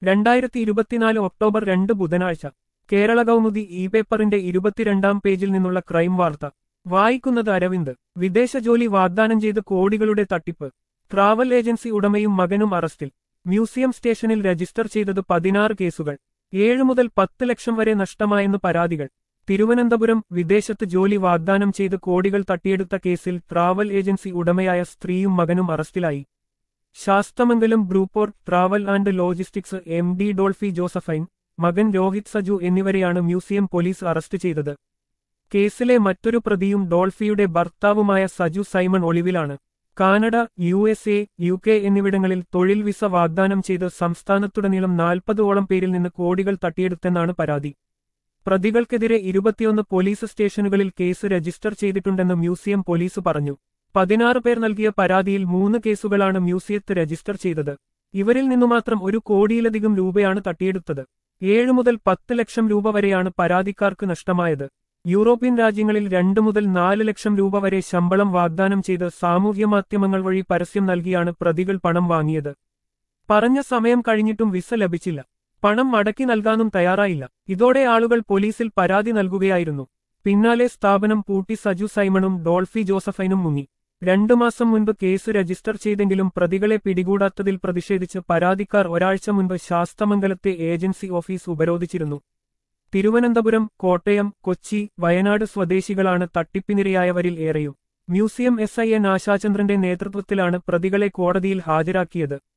രണ്ടായിരത്തി ഇരുപത്തിനാല് ഒക്ടോബർ രണ്ട് ബുധനാഴ്ച കേരള കൗമുദി ഇ പേപ്പറിന്റെ ഇരുപത്തിരണ്ടാം പേജിൽ നിന്നുള്ള ക്രൈം വാർത്ത വായിക്കുന്നത് അരവിന്ദ് വിദേശ ജോലി വാഗ്ദാനം ചെയ്ത് കോടികളുടെ തട്ടിപ്പ് ട്രാവൽ ഏജൻസി ഉടമയും മകനും അറസ്റ്റിൽ മ്യൂസിയം സ്റ്റേഷനിൽ രജിസ്റ്റർ ചെയ്തത് പതിനാറ് കേസുകൾ ഏഴ് മുതൽ പത്ത് ലക്ഷം വരെ നഷ്ടമായെന്ന് പരാതികൾ തിരുവനന്തപുരം വിദേശത്ത് ജോലി വാഗ്ദാനം ചെയ്ത് കോടികൾ തട്ടിയെടുത്ത കേസിൽ ട്രാവൽ ഏജൻസി ഉടമയായ സ്ത്രീയും മകനും അറസ്റ്റിലായി ശാസ്തമംഗലം ബ്രൂപ്പോർട്ട് travel and logistics M D Dolphy Josephine മകൻ രോഹിത് സജു എന്നിവരെയാണ് മ്യൂസിയം പോലീസ് അറസ്റ്റ് ചെയ്തത് കേസിലെ മറ്റൊരു പ്രതിയും ഡോൾഫിയുടെ ഭർത്താവുമായ സജു സൈമൺ ഒളിവിലാണ് Canada U S A U K എന്നിവിടങ്ങളിൽ തൊഴിൽ വിസ വാഗ്ദാനം ചെയ്ത് സംസ്ഥാനത്തുടനീളം നാൽപ്പതോളം പേരിൽ നിന്ന് കോടികൾ തട്ടിയെടുത്തെന്നാണ് പരാതി പ്രതികൾക്കെതിരെ ഇരുപത്തിയൊന്ന് പോലീസ് സ്റ്റേഷനുകളിൽ കേസ് രജിസ്റ്റർ ചെയ്തിട്ടുണ്ടെന്ന് മ്യൂസിയം പോലീസ് പറഞ്ഞു പതിനാറ് പേർ നൽകിയ പരാതിയിൽ മൂന്ന് കേസുകളാണ് മ്യൂസിയത്ത് രജിസ്റ്റർ ചെയ്തത് ഇവരിൽ നിന്നു മാത്രം ഒരു കോടിയിലധികം രൂപയാണ് തട്ടിയെടുത്തത് ഏഴ് മുതൽ പത്ത് ലക്ഷം രൂപ വരെയാണ് പരാതിക്കാർക്ക് നഷ്ടമായത് യൂറോപ്യൻ രാജ്യങ്ങളിൽ രണ്ടു മുതൽ നാല് ലക്ഷം രൂപ വരെ ശമ്പളം വാഗ്ദാനം ചെയ്ത് സാമൂഹ്യമാധ്യമങ്ങൾ വഴി പരസ്യം നൽകിയാണ് പ്രതികൾ പണം വാങ്ങിയത് പറഞ്ഞ സമയം കഴിഞ്ഞിട്ടും വിസ ലഭിച്ചില്ല പണം മടക്കി നൽകാനും തയ്യാറായില്ല ഇതോടെ ആളുകൾ പോലീസിൽ പരാതി നൽകുകയായിരുന്നു പിന്നാലെ സ്ഥാപനം പൂട്ടി സജു സൈമണും ഡോൾഫി ജോസഫൈനും മുങ്ങി രണ്ടു മാസം മുൻപ് കേസ് രജിസ്റ്റർ ചെയ്തെങ്കിലും പ്രതികളെ പിടികൂടാത്തതിൽ പ്രതിഷേധിച്ച് പരാതിക്കാർ ഒരാഴ്ച മുൻപ് ശാസ്തമംഗലത്തെ ഏജൻസി ഓഫീസ് ഉപരോധിച്ചിരുന്നു തിരുവനന്തപുരം കോട്ടയം കൊച്ചി വയനാട് സ്വദേശികളാണ് തട്ടിപ്പിനിരയായവരിൽ ഏറെയും മ്യൂസിയം എസ് ഐ എൻ ആശാചന്ദ്രന്റെ നേതൃത്വത്തിലാണ് പ്രതികളെ കോടതിയിൽ ഹാജരാക്കിയത്